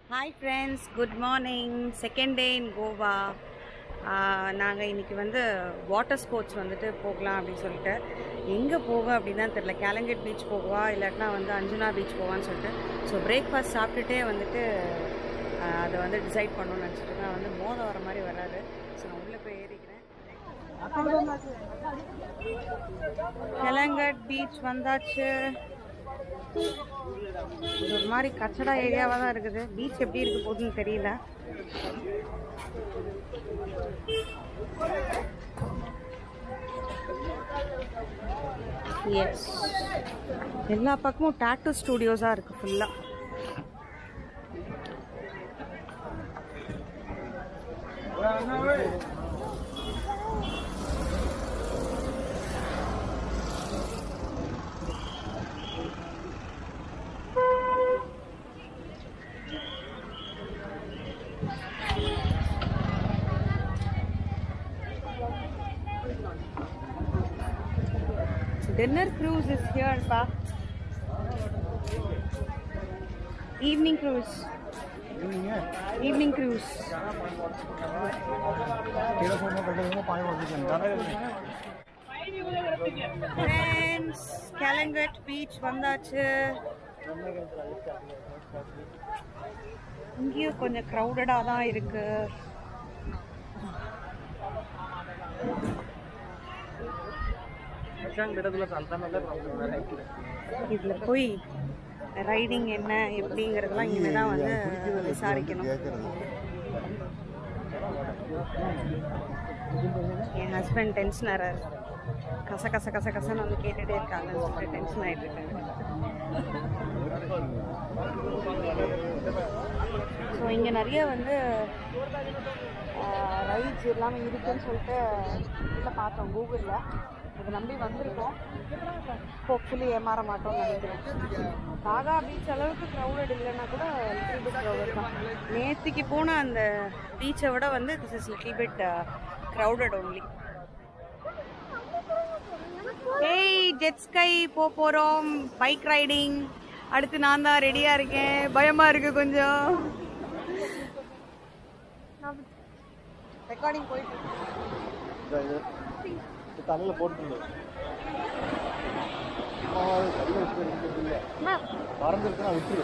Hi friends good morning second day in Goa நாங்கள் இன்றைக்கி வந்து வாட்டர் ஸ்போர்ட்ஸ் வந்துட்டு போகலாம் அப்படின்னு சொல்லிட்டு எங்கே போக அப்படின்னு தான் தெரில கேலங்கட் பீச் போகவா இல்லாட்டினா வந்து அஞ்சுனா பீச் போவான்னு சொல்லிட்டு ஸோ பிரேக்ஃபாஸ்ட் சாப்பிட்டுட்டே வந்துட்டு ஆஹ், அதை வந்து டிசைட் பண்ணணும்னு நினச்சிட்டு இருக்கேன் வந்து மோதம் வர மாதிரி வராது ஸோ நான் உள்ளே போய் ஏறிக்கிறேன் கெலங்கட் பீச் வந்தாச்சு இது ஒரு மாதிரி கச்சடா ஏரியாவாக தான் இருக்குது பீச் எப்படி இருக்க போகுதுன்னு தெரியல எஸ் எல்லா பக்கமும் டாட்டூ ஸ்டூடியோஸாக இருக்குது ஃபுல்லாக Dinner cruise is here, pa. Evening cruise. Evening cruise. Friends, Kalangat beach வந்தாச்சு இங்கேயும் கொஞ்சம் க்ரௌடடாக தான் இருக்கு இதுல போய் ரைடிங் என்ன எப்படிங்கிறதெல்லாம் இனிமேல் தான் வந்து விசாரிக்கணும் என் ஹஸ்பண்ட் டென்ஷன் ஆறாரு கச கச கச கசன்னு வந்து கேட்டுட்டே இருக்காங்கன்னு சொல்லிட்டு டென்ஷன் ஆகிட்டு இருக்காங்க ஸோ இங்கே நிறைய வந்து ரைட்ஸ் எல்லாமே இருக்குன்னு சொல்லிட்டு இதில் பார்த்தோம் கூகுளில் இதை நம்பி வந்திருக்கோம் ஹோப்ஃபுல்லி ஏமாற மாட்டோம்னு நினைக்கிறேன் காகா பீச் அளவுக்கு க்ரௌடட் இல்லைன்னா கூட லிட்டில் பிட் க்ரௌடட் தான் நேற்றுக்கு போன அந்த பீச்சை விட வந்து this is little bit crowded only ஏய் ஜெட் ஸ்கை போக போகிறோம் பைக் ரைடிங் அடுத்து நான் தான் ரெடியாக இருக்கேன் பயமாக இருக்கு கொஞ்சம் ரெக்கார்டிங் போயிட்டு இருக்கு. தலையில போட்டு மறந்துருச்சுன்னா விட்டுரு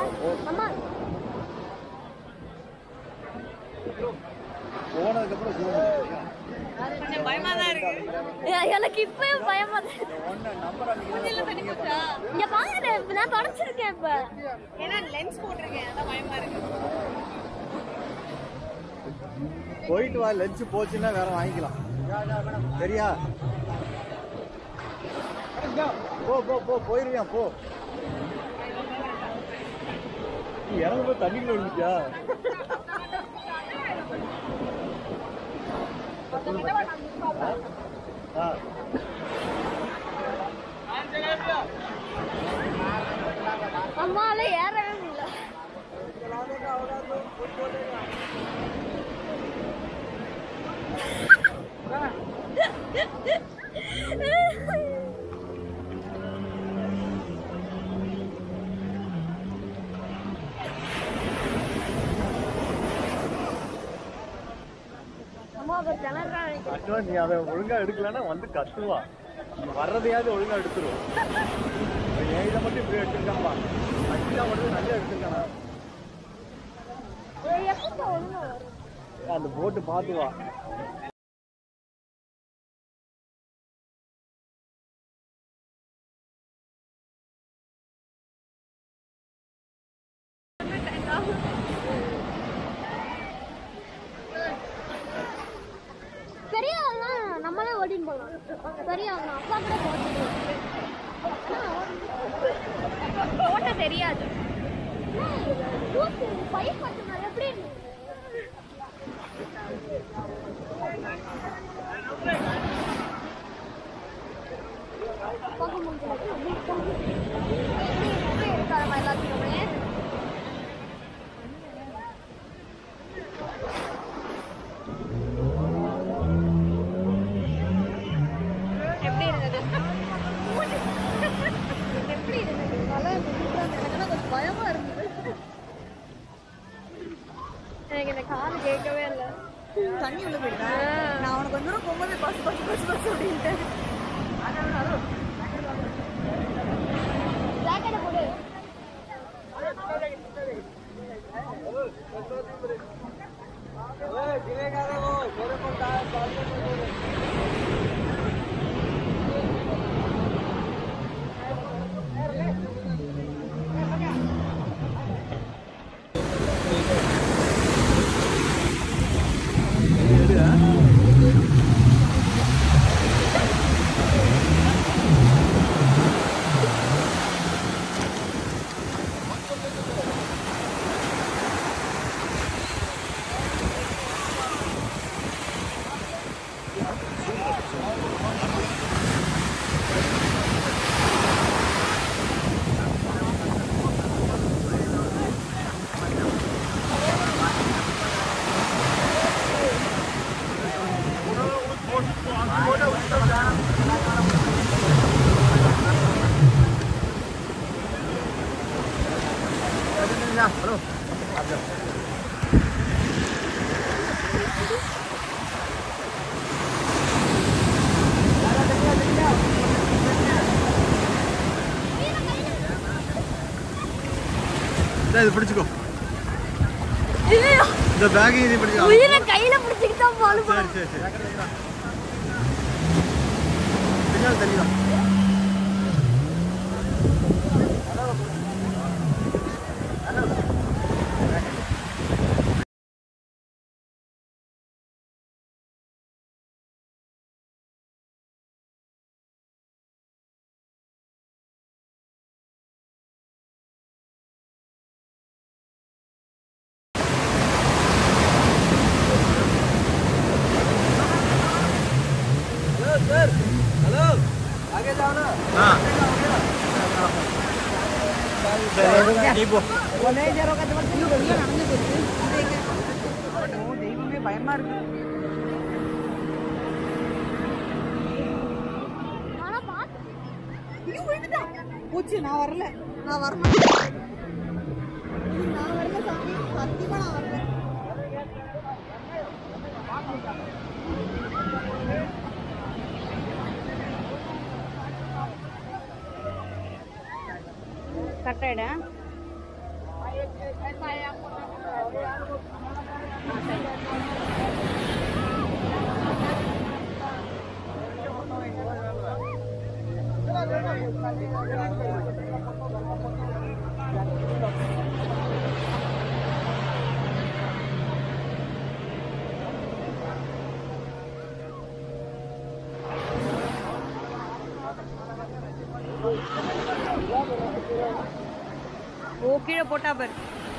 போனதுக்கு அப்புறம் zoom பண்ணு. கொஞ்சம் பயமாக தான் இருக்கு எனக்கு இப்பயும் பயமா தான் இருக்கு. ஒண்ணு நம்பர் அன்னைக்கு இங்க பாருங்க நான் தொடச்சிருக்கேன் இப்ப ஏன்னா லென்ஸ் போட்டிருக்கேன் அதான் பயமா இருக்கு போயிட்டு வா லஞ்ச் போச்சுன்னா வேற வாங்கிக்கலாம் சரியா போ போ போ போயிருவியா போ நீ இறங்கும் போது தண்ணிக்குள்ள விழுந்துட்டியா ஆ அம்மால ஏறவே முடியல அம்மா ஒரு திணறாங்க ஆக்சுவலா நீ அதை ஒழுங்கா எடுக்கலன்னா வந்து கத்துவா நம்ம வர்றதையாவது ஒழுங்கா எடுத்துருவோம் என் இதை மட்டும் இப்படி எடுத்துருக்காம்பா அஞ்சா மட்டும் நல்லா எடுத்துருக்கானா எப்போ ஒழுங்கா வரும் அந்த போட்டு பார்த்து வா பெரியவங்க நம்மளே ஓடின்னு போகலாம் பெரியவங்க அப்பா கூட போட்டு ஓட்ட தெரியாது பைப் கட்டணும் எப்படி போக முடியாது இருக்காது எல்லாத்துக்குமே எப்படி இருந்தது எப்படி இருந்தது நல்லா இருந்தது எனக்கு கொஞ்சம் பயமா இருந்தது நானும் கேட்கவே இல்லை தண்ணி உள்ள போயிட்டா நான் உனக்கு கொஞ்ச தூரம் போகும்போது பஸ் பஸ் பஸ் பஸ் அப்படின்ட்டு ஜாக்கெட்டை போடு இது பிடிச்சிக்கோ இந்த பேக் இது பிடிச்சிக்கோ உயிரை கையில பிடிச்சிக்கிட்டு தான் போகணும் சரி சரி சரி பின்னால் தள்ளிதான் हाँ நீ போ தெய்வமே பயமா இருக்கு ஆனா பார்த்து ஐயோ, விழுந்துட்டா. போச்சு நான் வரல நான் வரமாட்டேன் நான் வரல சாமி சத்தியமா நான் வரல கட்டாயிட ஓ கீழே போட்டா பாரு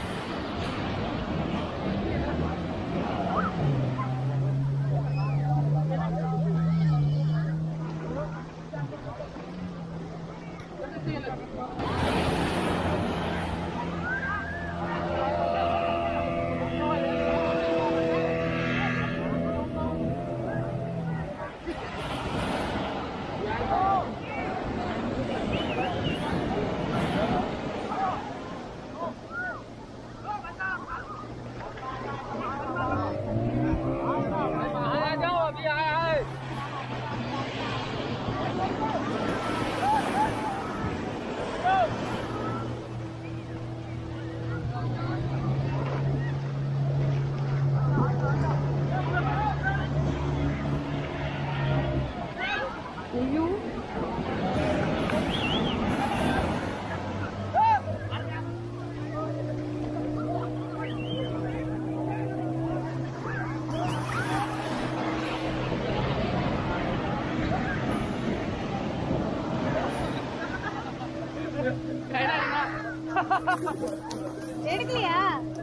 எடுக்கலையா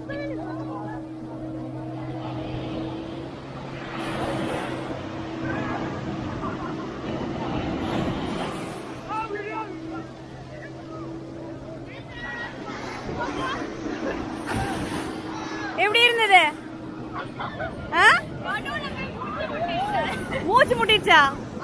எப்படி இருந்தது ஆ? மூச்சு முட்டிடுச்சா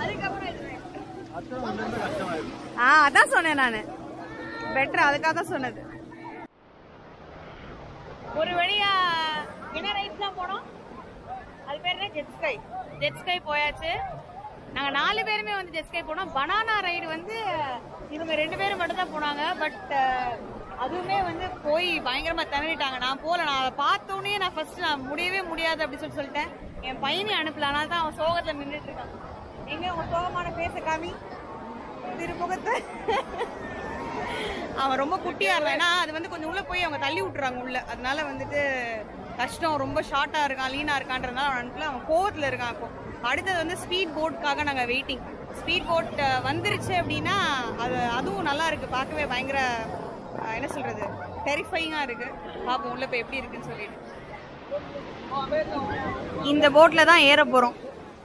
ஆ அதான் சொன்னேன் நானு பெட்டர் அதுக்காக தான் சொன்னது ஒரு வழியா என்ன ரைட்ஸ்லாம் போனோம் அது பேர் என்ன ஜெட் ஸ்கை ஜெட் ஸ்கை போயாச்சு நாங்க நாலு பேருமே வந்து ஜெட் ஸ்கை போனோம் பனானா ரைடு வந்து இவங்க ரெண்டு பேரும் மட்டும் தான் போனாங்க பட் அதுவுமே வந்து போய் பயங்கரமா திணறிட்டாங்க நான் போல நான் அதை பார்த்தோன்னே நான் ஃபர்ஸ்ட் நான் முடியவே முடியாது அப்படின்னு சொல்லி சொல்லிட்டேன் என் பையனை அனுப்பல அதனால தான் அவன் சோகத்துல நின்றுட்டு இருக்கான் எங்க உங்க சோகமான பேச காமி திருமுகத்தை அவன் ரொம்ப குட்டியா இருந்தான் ஏன்னா அது வந்து கொஞ்சம் உள்ள போய் அவங்க தள்ளி விட்டுறாங்க உள்ள அதனால வந்துட்டு கஷ்டம் ரொம்ப ஷார்ட்டா இருக்கான் லீனா இருக்கான்றதுனால அவன் அனுப்பல அவன் கோவத்துல இருக்கான் இப்போ அடுத்தது வந்து ஸ்பீட் போட்காக நாங்க வெயிட்டிங் ஸ்பீட் போட் வந்துருச்சு அப்படின்னா அது அதுவும் நல்லா இருக்கு பார்க்கவே பயங்கர அஹ், என்ன சொல்றது டெரிஃபைங்கா இருக்கு பாப்போம் உள்ள போய் எப்படி இருக்குன்னு சொல்லிட்டு இந்த போட்ல தான் ஏற போறோம்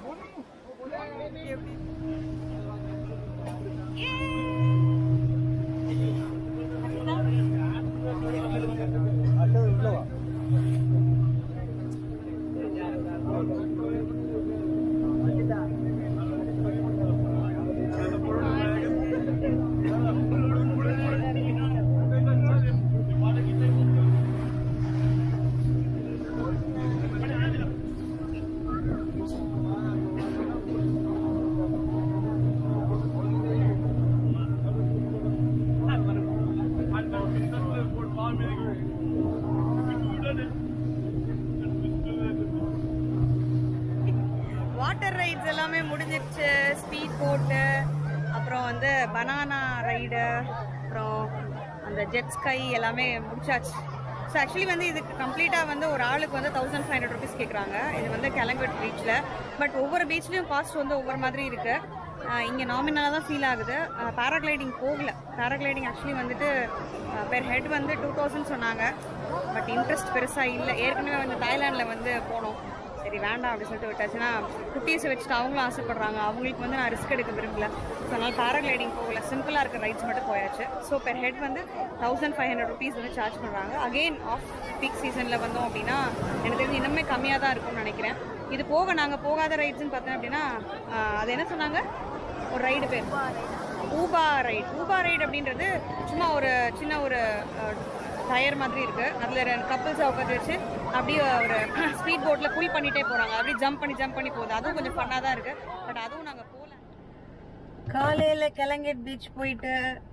வாட்டர் ரைட்ஸ் எல்லாமே முடிஞ்சிருச்சு ஸ்பீட் போட்டு அப்புறம் வந்து பனானா ரைடு அப்புறம் அந்த ஜெட் ஸ்கை எல்லாமே முடிச்சாச்சு ஸோ ஆக்சுவலி வந்து இதுக்கு கம்ப்ளீட்டாக வந்து ஒரு ஆளுக்கு வந்து தௌசண்ட் ஃபைவ் ஹண்ட்ரட் ருபீஸ் கேட்குறாங்க இது வந்து கிளங்கட் பீச்சில் பட் ஒவ்வொரு பீச்லேயும் காஸ்ட் வந்து ஒவ்வொரு மாதிரி இருக்குது இங்கே நாமினலாக தான் ஃபீல் ஆகுது பேராகிளைடிங் போகல பேராகிளைடிங் ஆக்சுவலி வந்துட்டு பெர் ஹெட் வந்து டூ தௌசண்ட் சொன்னாங்க பட் இன்ட்ரெஸ்ட் பெருசாக இல்லை ஏற்கனவே வந்து தாய்லாண்டில் வந்து போனோம் சரி வேண்டாம் அப்படின்னு சொல்லிட்டு விட்டாச்சுன்னா குட்டீஸை வச்சுட்டு அவங்களும் ஆசைப்படுறாங்க அவங்களுக்கு வந்து நான் ரிஸ்க் எடுக்க விரும்பல ஸோ அதனால் பேராகிளைடிங் போகல சிம்பிளாக இருக்க ரைட்ஸ் மட்டும் போயாச்சு ஸோ பெர் ஹெட் வந்து தௌசண்ட் ஃபைவ் ஹண்ட்ரட் ருபீஸ் வந்து சார்ஜ் பண்ணுறாங்க அகெயின் ஆஃப் பீக் சீசனில் வந்தோம் அப்படின்னா எனக்கு தெரிஞ்சு இன்னுமே கம்மியாக தான் இருக்கும்னு நினைக்கிறேன் இது போக நாங்கள் போகாத ரைட்ஸ்னு பார்த்தோம் அப்படின்னா ஆஹ், அது என்ன சொன்னாங்க ஒரு ரைடு பேர் ஊபா ரைட் ஊபா ரைடு அப்படின்றது சும்மா ஒரு சின்ன ஒரு டயர் மாதிரி இருக்கு அதுல ரெண்டு கப்பிள்ஸை உட்காந்து வச்சு அப்படியே ஒரு ஸ்பீட் போட்ல புல் பண்ணிட்டே போறாங்க அப்படியே ஜம்ப் பண்ணி ஜம்ப் பண்ணி போகுது அதுவும் கொஞ்சம் ஃபன்னாக தான் இருக்கு பட் அதுவும் நாங்க போகல காலையில கிளங்கட் பீச் போயிட்டு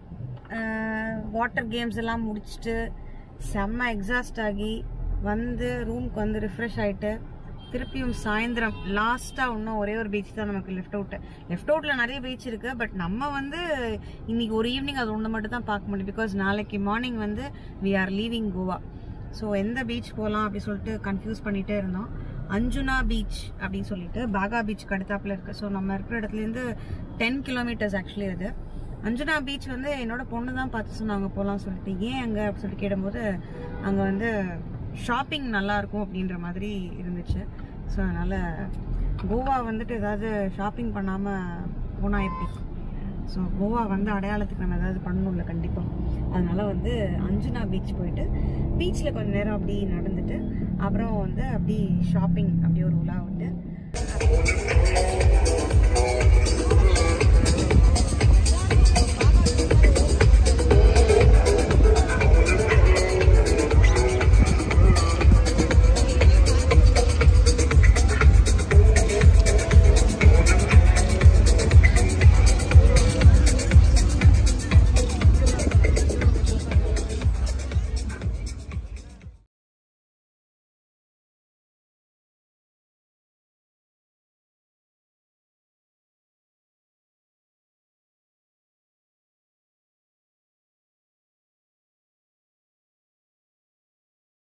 வாட்டர் கேம்ஸ் எல்லாம் முடிச்சுட்டு செம்ம எக்ஸாஸ்ட் ஆகி வந்து ரூம்க்கு வந்து ரிஃப்ரெஷ் ஆயிட்டு திருப்பியும் சாயந்தரம் லாஸ்டா இன்னும் ஒரே ஒரு பீச் தான் நமக்கு லெஃப்ட் அவுட் லெஃப்ட் அவுட்ல நிறைய பீச் இருக்கு பட் நம்ம வந்து இன்னைக்கு ஒரு ஈவினிங் அது ஒன்று மட்டும் தான் பார்க்க முடியும் பிகாஸ் நாளைக்கு மார்னிங் வந்து we are leaving Goa so எந்த பீச் போகலாம் அப்படி சொல்லிட்டு கன்ஃபியூஸ் பண்ணிட்டே இருந்தோம் அஞ்சுனா பீச் அப்படின்னு சொல்லிட்டு பாகா பீச் அடுத்தாப்புல இருக்கு ஸோ நம்ம இருக்கிற இடத்துலேருந்து டென் கிலோமீட்டர்ஸ் ஆக்சுவலி அது அஞ்சுனா பீச் வந்து என்னோட பொண்ணு தான் பார்த்து சொன்னாங்க போகலாம் சொல்லிட்டு ஏன் அங்கே அப்படின்னு சொல்லிட்டு கேடும்போது அங்கே வந்து ஷாப்பிங் நல்லா இருக்கும் அப்படின்ற மாதிரி இருந்துச்சு ஸோ அதனால் கோவா வந்துட்டு ஏதாவது ஷாப்பிங் பண்ணாமல் போனால் எப்படி ஸோ கோவா வந்து அடையாளத்துக்கு நம்ம ஏதாவது பண்ணணும்ல கண்டிப்பாக அதனால வந்து அஞ்சுனா பீச் போயிட்டு பீச்சில் கொஞ்ச நேரம் அப்படி நடந்துட்டு அப்புறம் வந்து அப்படி ஷாப்பிங் அப்படி ஒரு உலா விட்டு